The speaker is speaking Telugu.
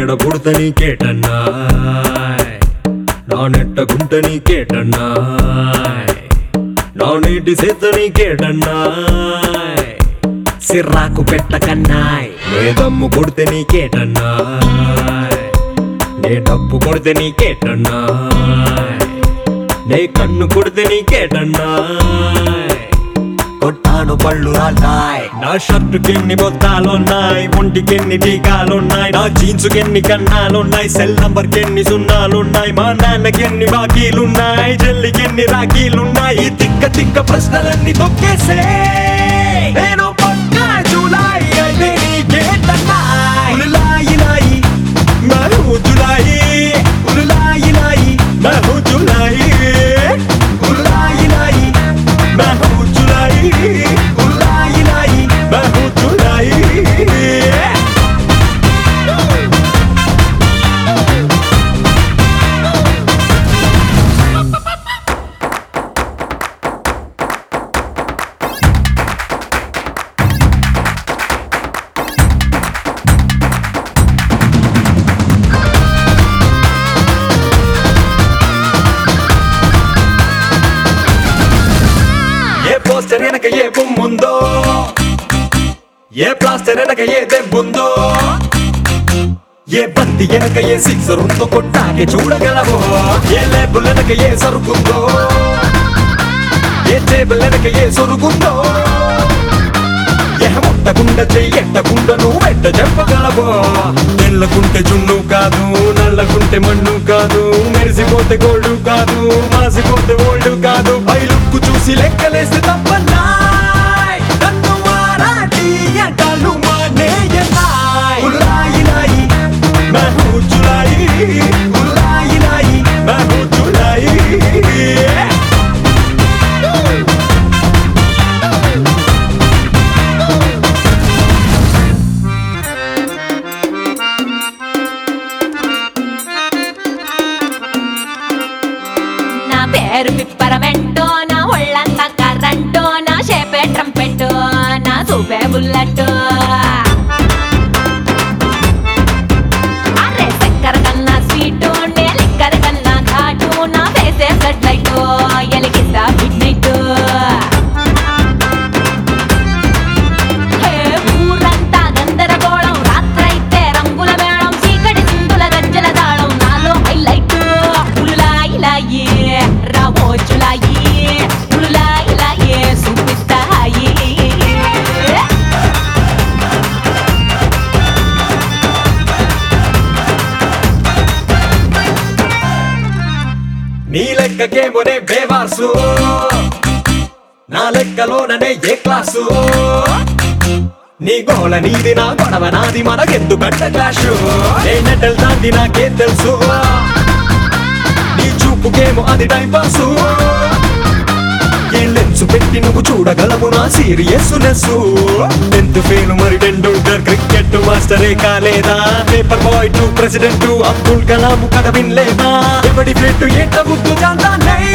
నేడ పుడత నీకేటన్నాయ్ నా నెట్ట గుంట నీకేటన్నాయ్ నా నీటి సేత నీకేటన్నాయ్ సిర్రాకు పెట్టకన్నాయ్ నే దమ్ము కొడితే నీకేటన్నాయ్ నే డబ్బు కొడితే నీకేటన్నాయ్ నే కన్ను కొడితే నీకేటన్నాయ్ కొట్టాను పళ్ళు రాల్తాయ్ నా షర్టుకి ఎన్ని బొత్తాలున్నాయి ఒంటికి ఎన్ని టీకాలున్నాయి నా జీన్స్ కి ఎన్ని కన్నాలున్నాయి సెల్ నంబర్ కి ఎన్ని సున్నాలున్నాయి మా నాన్నకి ఎన్ని బాకీలున్నాయి చెల్లికి ఎన్ని రాఖీలున్నాయి ఈ తిక్క తిక్క ప్రశ్నలన్నీ తొక్కేసే నేను పక్కా జూలై అయితే నీకేటన్నాయ్ ఉలులాయి లాయి మరో జులాయి ఉలులాయి లాయి మరో జులాయి ఉలులాయి లాయి మరో జులాయి ఉలులాయి లాయి మరో జులాయి ఏ పోస్టర్ వెనక ఏ బొమ్ముందో ఏ ప్లాస్టర్ వెనక ఏ దెబ్బుందో ఏ బంతి వెనక ఏ సిక్సర్ ఉందో కొట్టాకే చూడగలవో ఏ లేబుల్ వెనక ఏ సరుకుందో ఏ టేబుల్ వెనక ఏ సొరుకుందో ఏ ముట్టకుండా చెయ్యట్టకుండా నువ్వు వెంట చెప్పగలవో తెల్లకుంటే జున్ను కాదు నల్లకుంటే మన్ను కాదు మెరిసిపోతే గోల్డ్ కాదు మాసిపోతే ఓల్డ్ కాదు పై లుక్కు చూసి లెక్కలేస్తే తప్పన్నాయ్ నన్ను మారాటి అంటాను మానేయన్నాయ్ ఉల్లాయి లాయి మహూ జులాయి ఉల్లాయి లాయి మహూ జులాయి నా పేరు పిప్పరమెంటో నా ఒళ్ళంతా కర్రంటో నా షేపే ట్రంపెట్టో నా సూపే బుల్లెట్టో అరే చక్కెర కన్నా స్వీటు నే లిక్కర కన్నా ఘాటు నా ఫేసే సెట్ లైట్ ఎలిగిస్తా మిడ్ నైట్ ఊరంతా గందరగోళం రాత్రైతే రంగుల మేళం చీకటి సింధుల గజ్జల దాళం నాలో హైలైట్ ఉలులాయిలాయి రామోజులాయి ఉలులాయిలాయి చూపిస్తాయి నీ లెక్కకేమోనే బేవార్సు నా లెక్కలోననే ఏ క్లాసు నీ గోల నీది నా గొడవ నాది మనకెందుకంట క్లాషు ఏ నెటల్ దాంది నాకేం తెలుసు నీ చూపుకేమో అది టైం పాసు ఏ లెన్స్ పెట్టి నువ్వు చూడగలవు నా సీరియస్నెస్ టెన్త్ ఫెయిల్ మరి టెండూల్కర్ క్రికెట్ మాస్టరే కాలేదా paper boy to president Abdul Kalam కథ వినలేదా ఎవడి ఫ్రెండ్ ఏంట ముద్దు జాంతా